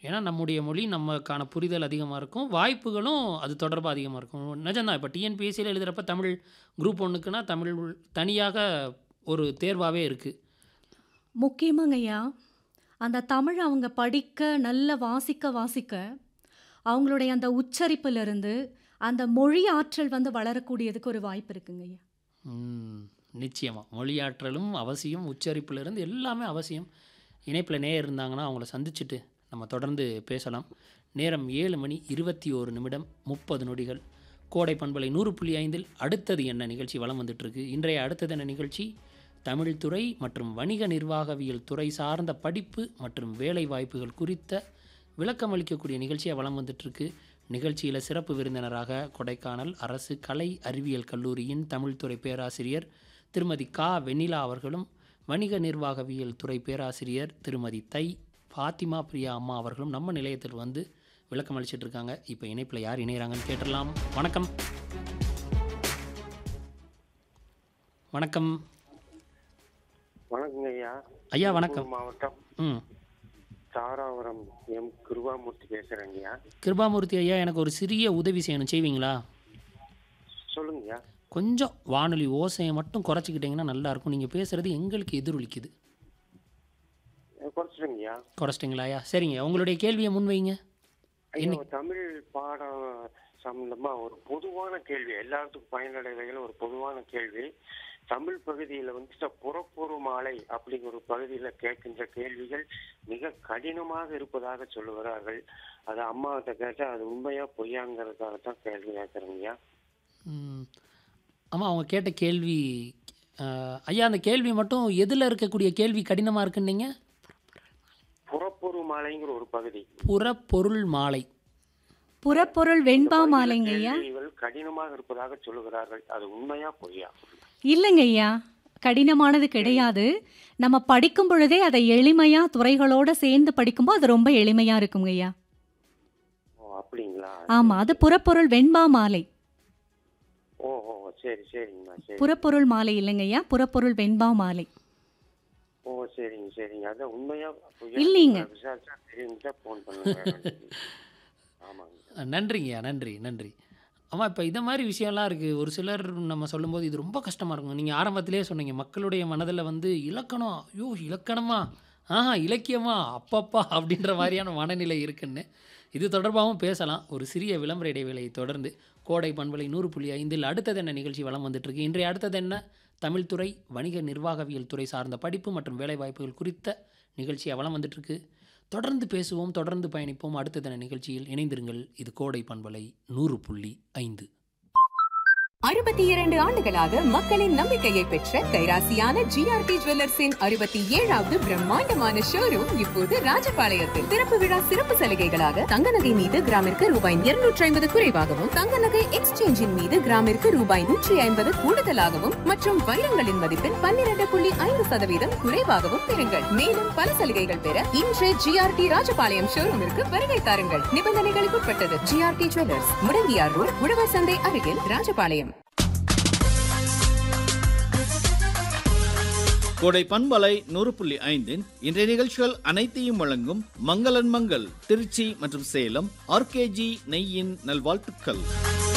ஏன்னா நம்முடைய மொழி நமக்கான புரிதல் அதிகமாக இருக்கும் வாய்ப்புகளும் அது தொடர்பாக அதிகமாக இருக்கும் நிஜம்தான் இப்போ டிஎன்பிஎஸ்சியில் எழுதுகிறப்ப தமிழ் குரூப் ஒன்றுக்குன்னா தமிழ் தனியாக ஒரு தேர்வாகவே இருக்குது முக்கியமாங்க ஐயா அந்த தமிழ் அவங்க படிக்க நல்ல வாசிக்க வாசிக்க அவங்களுடைய அந்த உச்சரிப்பிலிருந்து அந்த மொழி ஆற்றல் வந்து வளரக்கூடியதுக்கு ஒரு வாய்ப்பு இருக்குங்க ஐயா ம், நிச்சயமா மொழியாற்றலும் அவசியம் உச்சரிப்பிலிருந்து எல்லாமே அவசியம் இணைப்பில் நேயர் இருந்தாங்கன்னா அவங்கள சந்திச்சுட்டு நம்ம தொடர்ந்து பேசலாம் நேரம் ஏழு மணி இருபத்தி ஓரு நிமிடம் முப்பது நொடிகள் கோடை பண்பலை நூறு புள்ளி ஐந்தில் அடுத்தது என்ன நிகழ்ச்சி வலம் வந்துட்டுருக்கு இன்றைய அடுத்தது என்ன நிகழ்ச்சி தமிழ்துறை மற்றும் வணிக நிர்வாகவியல் துறை சார்ந்த படிப்பு மற்றும் வேலை வாய்ப்புகள் குறித்த விளக்கம் அளிக்கக்கூடிய நிகழ்ச்சியாக வலம் வந்துட்டுருக்கு நிகழ்ச்சியில் சிறப்பு விருந்தினராக கொடைக்கானல் அரசு கலை அறிவியல் கல்லூரியின் தமிழ்துறை பேராசிரியர் திருமதி கா வெண்ணிலா அவர்களும் வணிக நிர்வாகவியல் துறை பேராசிரியர் திருமதி தை ஃபாத்திமா பிரியா அம்மா அவர்களும் நம்ம நிலையத்தில் வந்து விளக்கம் அளிச்சிட்டு இருக்காங்க இப்போ இணைப்பில் யார் இணையறாங்கன்னு கேட்டுடலாம் வணக்கம் வணக்கம் வணக்கங்க ஐயா ஐயா வணக்கம் திருப்பூர் மாவட்டம் ம் தாராபுரம் எம் கிருபாமூர்த்தி பேசுறேங்க ஐயா கிருபாமூர்த்தி ஐயா எனக்கு ஒரு சிறிய உதவி செய்யணும் செய்வீங்களா சொல்லுங்க ஐயா கொஞ்சம் வானொலி ஓசையை மட்டும் குறைச்சிக்கிட்டிங்கன்னா நல்லா இருக்கும் நீங்கள் பேசுகிறது எங்களுக்கு எதிரொலிக்குது குறைச்சிடுங்க ஐயா குறைச்சிட்டிங்களா ஐயா சரிங்க உங்களுடைய கேள்வியை முன்வைங்க ஐயா தமிழ் பாடம் சம்பந்தமா ஒரு பொதுவான கேள்வி எல்லாத்துக்கும் பயனடைய வகையில் ஒரு பொதுவான கேள்வி தமிழ் பகுதியில வந்துட்டு புறப்பொரு மாலை அப்படிங்கிற ஒரு பகுதியில கேட்கின்ற கேள்விகள் மிக கடினமாக இருப்பதாக சொல்லுகிறார்கள் அது அம்மாகிட்ட கேட்டா அது உண்மையா பொய்யாங்கிறதுக்காக தான் கேள்வி கேட்கறேங்க ஐயா ம். ஆமா அவங்க கேட்ட கேள்வி அஹ், ஐயா அந்த கேள்வி மட்டும் எதில் இருக்கக்கூடிய கேள்வி கடினமாக இருக்குன்னீங்க புறப்பொரு மாலைங்கிற ஒரு பகுதி புறப்பொருள் மாலை புறப்பொருள் வெண்பா மாலைங்க ஐயா கேள்விகள் கடினமாக இருப்பதாக சொல்லுகிறார்கள் அது உண்மையா பொய்யா இல்லைங்க ஐயா கடினமானது கிடையாது நம்ம படிக்கும் பொழுதே அதை எளிமையா துறைகளோட சேர்ந்து படிக்கும்போது அது ரொம்ப எளிமையா இருக்குங்க ஐயா ஓ அப்படிங்களா ஆமா அது புறப்பொருள் வெண்பா மாலை ஓ ஓ சரி சரிங்கம்மா சரி புறப்பொருள் மாலை இல்லைங்க ஐயா புறப்பொருள் வெண்பா மாலை ஓ சரிங்க சரிங்க அதான் உண்மையா பொய்யா இல்லைங்க. விசாரிச்சா தெரியுங்க ஃபோன் பண்ணுங்க ஆமாங்க நன்றிங்கய்யா நன்றி நன்றி ஆமாம் இப்போ இந்த மாதிரி விஷயம்லாம் இருக்குது ஒரு சிலர் நம்ம சொல்லும்போது இது ரொம்ப கஷ்டமாக இருக்கும் நீங்கள் ஆரம்பத்திலே சொன்னீங்க மக்களுடைய மனதில் வந்து இலக்கணம் ஐயோ இலக்கணமா ஆஹா இலக்கியமா அப்பப்பா அப்படின்ற மாதிரியான மனநிலை இருக்குன்னு இது தொடர்பாகவும் பேசலாம் ஒரு சிறிய விளம்பர இடைவேளையை தொடர்ந்து கோடை பண்பலை நூறு புள்ளி ஐந்தில் அடுத்தது என்ன நிகழ்ச்சி வலம் வந்துட்டுருக்கு இன்றைய அடுத்தது என்ன தமிழ்துறை வணிக நிர்வாகவியல் துறை சார்ந்த படிப்பு மற்றும் வேலைவாய்ப்புகள் குறித்த நிகழ்ச்சியாக வலம் வந்துட்டுருக்கு தொடர்ந்து பேசுவோம் தொடர்ந்து பயணிப்போம் அடுத்த தின நிகழ்ச்சியில் இணைந்திருங்கள் இது கோடை பண்பலை நூறு புள்ளி ஐந்து அறுபத்தி இரண்டு ஆண்டுகளாக மக்களின் நம்பிக்கையை பெற்ற கைராசியான ஜிஆர்பி ஜுவல்லர்ஸின் அறுபத்தி ஏழாவது பிரம்மாண்டமான ஷோரூம் இப்போது ராஜபாளையத்தில் திறப்பு விழா சிறப்பு சலுகைகளாக தங்க நகை மீது கிராமிற்கு ரூபாய் இருநூற்றி ஐம்பது குறைவாகவும் தங்க நகை எக்ஸ்சேஞ்சின் மீது கிராமிற்கு ரூபாய் நூற்றி ஐம்பது கூடுதலாகவும் மற்றும் வைரங்களின் மதிப்பில் பன்னிரண்டு புள்ளி ஐந்து சதவீதம் குறைவாகவும் பெறுங்கள் மேலும் பல சலுகைகள் பெற இன்று ஜிஆர்டி ராஜபாளையம் ஷோரூமிற்கு வருகை தாருங்கள் நிபந்தனைகளுக்கு உட்பட்டது ஜிஆர்டி ஜுவல்லர்ஸ் முடங்கியார் ரோட் உழவர் சந்தை அருகில் ராஜபாளையம் கோடை பண்பலை நூறு புள்ளி ஐந்தின் இன்றைய நிகழ்ச்சிகள் அனைத்தையும் வழங்கும் மங்களன் மங்கள் திருச்சி மற்றும் சேலம் ஆர்கேஜி நெய்யின் நல்வாழ்த்துக்கள்